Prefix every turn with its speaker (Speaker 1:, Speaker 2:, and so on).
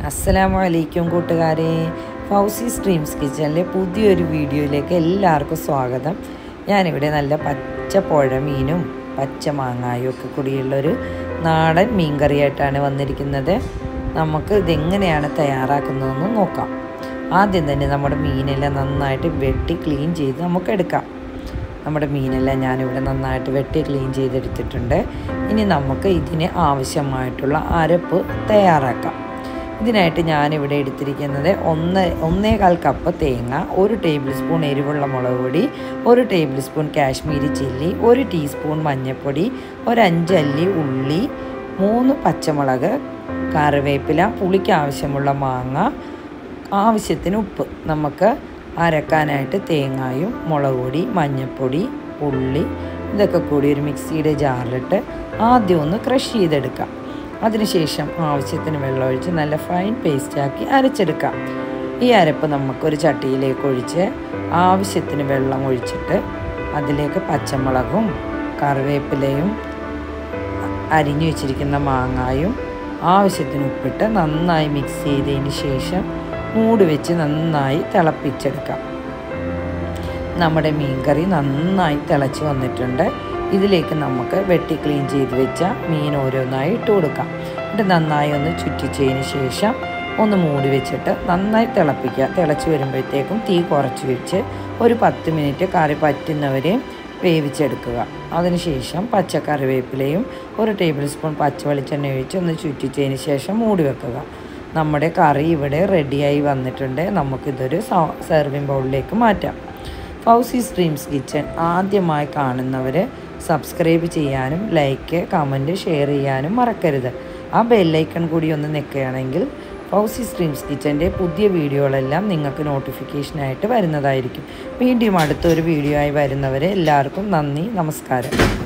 Speaker 1: അസ്സലാമു അലൈക്കും കൂട്ടുകാരെ ഫൗസി സ്ട്രീംസ് കിച്ചണിലെ പുതിയൊരു വീഡിയോയിലേക്ക് എല്ലാവർക്കും സ്വാഗതം ഞാനിവിടെ നല്ല പച്ച പുഴ മീനും പച്ച മാങ്ങായും ഒക്കെ കൂടിയുള്ളൊരു നാടൻ മീൻ കറിയായിട്ടാണ് വന്നിരിക്കുന്നത് നമുക്ക് ഇതെങ്ങനെയാണ് തയ്യാറാക്കുന്നതെന്ന് നോക്കാം ആദ്യം തന്നെ നമ്മുടെ മീനെല്ലാം നന്നായിട്ട് വെട്ടി ക്ലീൻ ചെയ്ത് നമുക്ക് എടുക്കാം നമ്മുടെ മീനെല്ലാം ഞാനിവിടെ നന്നായിട്ട് വെട്ടി ക്ലീൻ ചെയ്തെടുത്തിട്ടുണ്ട് ഇനി നമുക്ക് ഇതിന് ആവശ്യമായിട്ടുള്ള അരപ്പ് തയ്യാറാക്കാം ഇതിനായിട്ട് ഞാനിവിടെ എടുത്തിരിക്കുന്നത് ഒന്ന് ഒന്നേകാൽ കപ്പ് തേങ്ങ ഒരു ടേബിൾ സ്പൂൺ എരിവുള്ള മുളക് പൊടി ഒരു ടേബിൾ സ്പൂൺ കാശ്മീരി ചില്ലി ഒരു ടീസ്പൂൺ മഞ്ഞൾപ്പൊടി ഒരു അഞ്ചല്ലി ഉള്ളി മൂന്ന് പച്ചമുളക് കറിവേപ്പില പുളിക്ക് ആവശ്യമുള്ള മാങ്ങ ആവശ്യത്തിന് ഉപ്പ് നമുക്ക് അരക്കാനായിട്ട് തേങ്ങായും മുളക് പൊടി മഞ്ഞൾപ്പൊടി ഉള്ളി ഇതൊക്കെ കൂടി ഒരു മിക്സിയുടെ ജാറിലിട്ട് ആദ്യം ഒന്ന് ക്രഷ് ചെയ്തെടുക്കാം അതിനുശേഷം ആവശ്യത്തിന് വെള്ളമൊഴിച്ച് നല്ല ഫൈൻ പേസ്റ്റാക്കി അരച്ചെടുക്കാം ഈ അരപ്പ് നമുക്കൊരു ചട്ടിയിലേക്ക് ഒഴിച്ച് ആവശ്യത്തിന് വെള്ളം ഒഴിച്ചിട്ട് അതിലേക്ക് പച്ചമുളകും കറിവേപ്പിലയും അരിഞ്ഞു വെച്ചിരിക്കുന്ന മാങ്ങായും ആവശ്യത്തിന് ഉപ്പിട്ട് നന്നായി മിക്സ് ചെയ്തതിന് ശേഷം മൂടി വെച്ച് നന്നായി തിളപ്പിച്ചെടുക്കാം നമ്മുടെ മീൻകറി നന്നായി തിളച്ച് വന്നിട്ടുണ്ട് ഇതിലേക്ക് നമുക്ക് വെട്ടി ക്ലീൻ ചെയ്ത് വെച്ച മീൻ ഓരോന്നായി ഇട്ട് കൊടുക്കാം എന്നിട്ട് നന്നായി ഒന്ന് ചുറ്റിച്ചതിന് ശേഷം ഒന്ന് മൂടി വെച്ചിട്ട് നന്നായി തിളപ്പിക്കുക തിളച്ച് വരുമ്പോഴത്തേക്കും തീ കുറച്ച് വെച്ച് ഒരു പത്ത് മിനിറ്റ് കറി പറ്റുന്നവരെയും വേവിച്ചെടുക്കുക അതിനുശേഷം പച്ചക്കറിവേപ്പിലയും ഒരു ടേബിൾ സ്പൂൺ പച്ച വെളിച്ചെണ്ണ ഒഴിച്ച് ഒന്ന് ചുറ്റിച്ചതിന് ശേഷം മൂടി വെക്കുക നമ്മുടെ കറി ഇവിടെ റെഡിയായി വന്നിട്ടുണ്ട് നമുക്കിതൊരു സെർവിങ് ബൗളിലേക്ക് മാറ്റാം ഫൗസി സ്ട്രീംസ് കിച്ചൺ ആദ്യമായി കാണുന്നവർ സബ്സ്ക്രൈബ് ചെയ്യാനും ലൈക്ക് കമൻറ്റ് ഷെയർ ചെയ്യാനും മറക്കരുത് ആ ബെല്ലൈക്കൺ കൂടി ഒന്ന് നിൽക്കുകയാണെങ്കിൽ ഫൗസി സ്ട്രീംസ് കിച്ചൻ്റെ പുതിയ വീഡിയോകളെല്ലാം നിങ്ങൾക്ക് നോട്ടിഫിക്കേഷനായിട്ട് വരുന്നതായിരിക്കും വീണ്ടും അടുത്തൊരു വീഡിയോ ആയി വരുന്നവരെ എല്ലാവർക്കും നന്ദി നമസ്കാരം